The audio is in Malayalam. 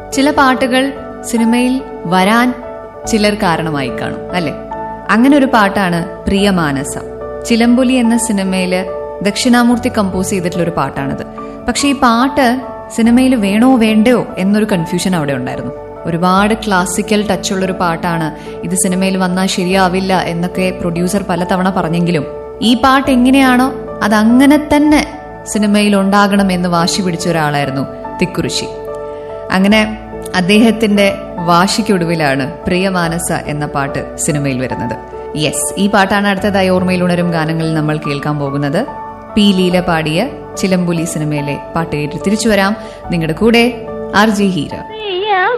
ചില പാട്ടുകൾ സിനിമയിൽ വരാൻ ചിലർ കാരണമായി കാണും അല്ലെ അങ്ങനെ ഒരു പാട്ടാണ് പ്രിയമാനസ ചിലമ്പുലി എന്ന സിനിമയില് ദക്ഷിണാമൂർത്തി കമ്പോസ് ചെയ്തിട്ടുള്ള ഒരു പാട്ടാണിത് പക്ഷെ ഈ പാട്ട് സിനിമയിൽ വേണോ വേണ്ടയോ എന്നൊരു കൺഫ്യൂഷൻ അവിടെ ഉണ്ടായിരുന്നു ഒരുപാട് ക്ലാസിക്കൽ ടച്ചുള്ള ഒരു പാട്ടാണ് ഇത് സിനിമയിൽ വന്നാൽ ശരിയാവില്ല എന്നൊക്കെ പ്രൊഡ്യൂസർ പലതവണ പറഞ്ഞെങ്കിലും ഈ പാട്ട് എങ്ങനെയാണോ അത് അങ്ങനെ തന്നെ സിനിമയിൽ ഉണ്ടാകണം എന്ന് വാശി പിടിച്ച ഒരാളായിരുന്നു തിക്കുറിശി അങ്ങനെ അദ്ദേഹത്തിന്റെ വാശിക്കൊടുവിലാണ് പ്രിയമാനസ എന്ന പാട്ട് സിനിമയിൽ വരുന്നത് യെസ് ഈ പാട്ടാണ് അടുത്തതായി ഓർമ്മയിൽ ഉണരും ഗാനങ്ങളിൽ നമ്മൾ കേൾക്കാൻ പോകുന്നത് പി ലീല പാടിയ ചിലമ്പുലി സിനിമയിലെ പാട്ട് കേട്ട് തിരിച്ചു വരാം നിങ്ങളുടെ കൂടെ ആർ ജി ഹീര